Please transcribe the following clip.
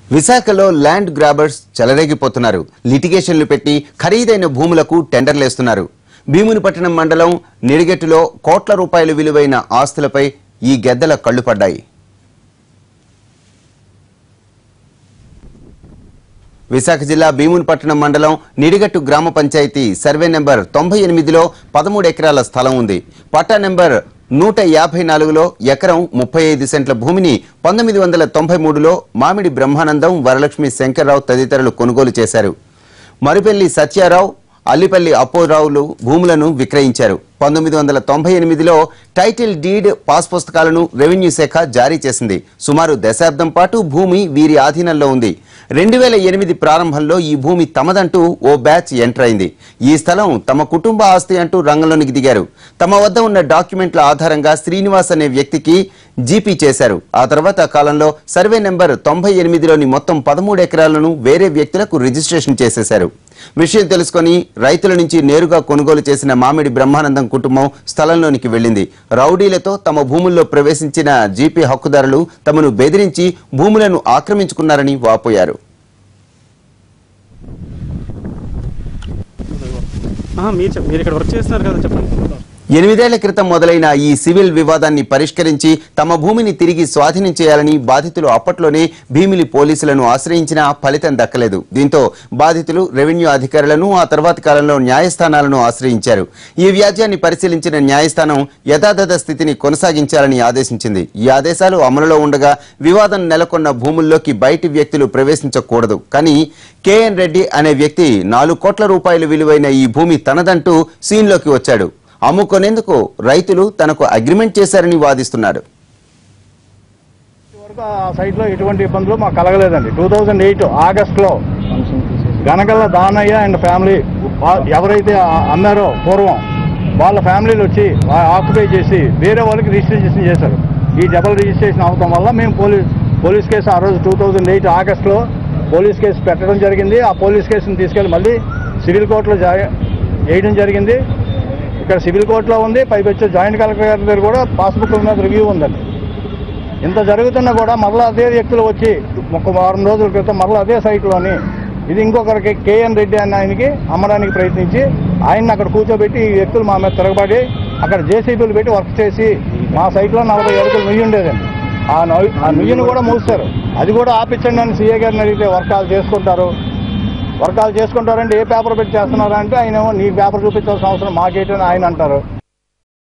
విశాఖలో land grabbers చెలరేగిపోతున్నారు లిటిగేషన్లు పెట్టి ఖరీదైన భూములకు టెండర్లేస్తున్నారు భీమునిపట్టణం మండలం నిడిగెట్టులో కోట్ల రూపాయల విలువైన ఆస్తులపై ఈ గెద్దల కళ్ళు పడ్డాయి విశాఖ జిల్లా భీమునిపట్టణం మండలం నిడిగట్టు గ్రామ పంచాయతీ సర్వే నెంబర్ తొంభై ఎనిమిదిలో పదమూడు ఎకరాల స్థలం ఉంది పట్టా నెంబర్ నూట యాభై నాలుగులో ఎకరం ముప్పై ఐదు సెంట్ల భూమిని పంతొమ్మిది వందల తొంభై మూడులో మామిడి బ్రహ్మానందం వరలక్ష్మి శంకర్రావు తదితరులు కొనుగోలు చేశారు మరిపెల్లి సత్యారావు అల్లిపల్లి అప్పోరావులు భూములను విక్రయించారు పంతొమ్మిది వందల తొంభై ఎనిమిదిలో టైటిల్ డీడ్ పాస్ పుస్తకాలను రెవెన్యూ శాఖ జారీ చేసింది సుమారు దశాబ్దం పాటు భూమి వీరి ఆధీనంలో ఉంది రెండు వేల ఎనిమిది ప్రారంభంలో ఈ భూమి తమదంటూ ఓ బ్యాచ్ ఎంటర్ అయింది ఈ స్థలం తమ కుటుంబ ఆస్తి అంటూ రంగంలోనికి దిగారు తమ వద్ద ఉన్న డాక్యుమెంట్ల ఆధారంగా శ్రీనివాస్ అనే వ్యక్తికి జీపీ చేశారు ఆ తర్వాత కాలంలో సర్వే నెంబర్ తొంభై ఎనిమిదిలోని మొత్తం పదమూడు ఎకరాలను వేరే వ్యక్తులకు రిజిస్ట్రేషన్ చేసేశారు విషయం తెలుసుకొని రైతుల నుంచి నేరుగా కొనుగోలు చేసిన మామిడి బ్రహ్మానందం కుటుంబం స్థలంలోనికి వెళ్ళింది రౌడీలతో తమ భూముల్లో ప్రవేశించిన జీపీ హక్కుదారులు తమను బెదిరించి భూములను ఆక్రమించుకున్నారని వాపోయారు ఆహా, మీరు చెప్- మీరు ఇక్కడ వర్క్ చేస్తున్నారు కదా చెప్పండి ఎనిమిదేళ్ల క్రితం మొదలైన ఈ సివిల్ వివాదాన్ని పరిష్కరించి తమ భూమిని తిరిగి స్వాధీనం చేయాలని బాధితులు అప్పట్లోనే భీమిలి పోలీసులను ఆశ్రయించినా ఫలితం దక్కలేదు దీంతో బాధితులు రెవెన్యూ అధికారులను ఆ తర్వాతి కాలంలో న్యాయస్థానాలను ఆశ్రయించారు ఈ వ్యాజ్యాన్ని పరిశీలించిన న్యాయస్థానం యథాతథ స్థితిని కొనసాగించాలని ఆదేశించింది ఈ ఆదేశాలు అమలులో ఉండగా వివాదం నెలకొన్న భూముల్లోకి బయటి వ్యక్తులు ప్రవేశించకూడదు కానీ కేఎన్ రెడ్డి అనే వ్యక్తి నాలుగు కోట్ల రూపాయలు విలువైన ఈ భూమి తనదంటూ సీన్లోకి వచ్చాడు అమ్ముకునేందుకు రైతులు తనకు అగ్రిమెంట్ చేశారని వాదిస్తున్నారు వరకు ఆ సైట్లో ఎటువంటి ఇబ్బందులు మాకు కలగలేదండి టూ థౌజండ్ ఎయిట్ ఆగస్టులో గనగల్ల దానయ్య అండ్ ఫ్యామిలీ వా- ఎవరైతే ఆ- అమ్మారో పూర్వం వాళ్ళ ఫ్యామిలీలు వచ్చి ఆ- ఆక్యుపై చేసి వేరే వాళ్ళకి రిజిస్ట్రేషన్ చేశారు ఈ డబల్ రిజిస్ట్రేషన్ అవడం వల్ల మేము పోలీస్ పోలీస్ కేసు ఆ రోజు టూ థౌజండ్ ఎయిట్ ఆగస్టులో పోలీస్ కేసు పెట్టడం జరిగింది ఆ పోలీస్ కేసుని తీసుకెళ్ళి మళ్ళీ సివిల్ కోర్టులో జా వేయడం జరిగింది ఇక్కడ సివిల్ కోర్టులో ఉంది పైకి వచ్చే జాయింట్ కలెక్టర్ గారి దగ్గర కూడా పాస్బుక్ మీద రివ్యూ ఉందండి ఇంత జరుగుతున్నా కూడా మరలా అదే వ్యక్తులు వచ్చి ఒక వారం రోజుల క్రితం మరలా అదే సైట్లోని ఇది ఇంకొకరికి కేఎన్ రెడ్డి అనే ఆయనకి అమ్మడానికి ప్రయత్నించి ఆయన్ని అక్కడ కూర్చోబెట్టి ఈ వ్యక్తులు మా మీద తిరగబడి అక్కడ జేసీబీలు పెట్టి వర్క్ చేసి మా సైట్లో నలభై అడుగులు నుయ్యి ఉండేదండి ఆ నొయ్యి ఆ నుయ్యిని కూడా మూస్తారు అది కూడా ఆపించండి అని సీఏ గారిని అడిగితే వర్కాలు చేసుకుంటారు వర్కాలు చేసుకుంటారంటే ఏ పేపర్ పెట్టి చేస్తున్నారా అంటే ఆయన ఏమో నీ పేపర్ చూపించాల్సిన అవసరం మాకేంటని ఆయన అంటారు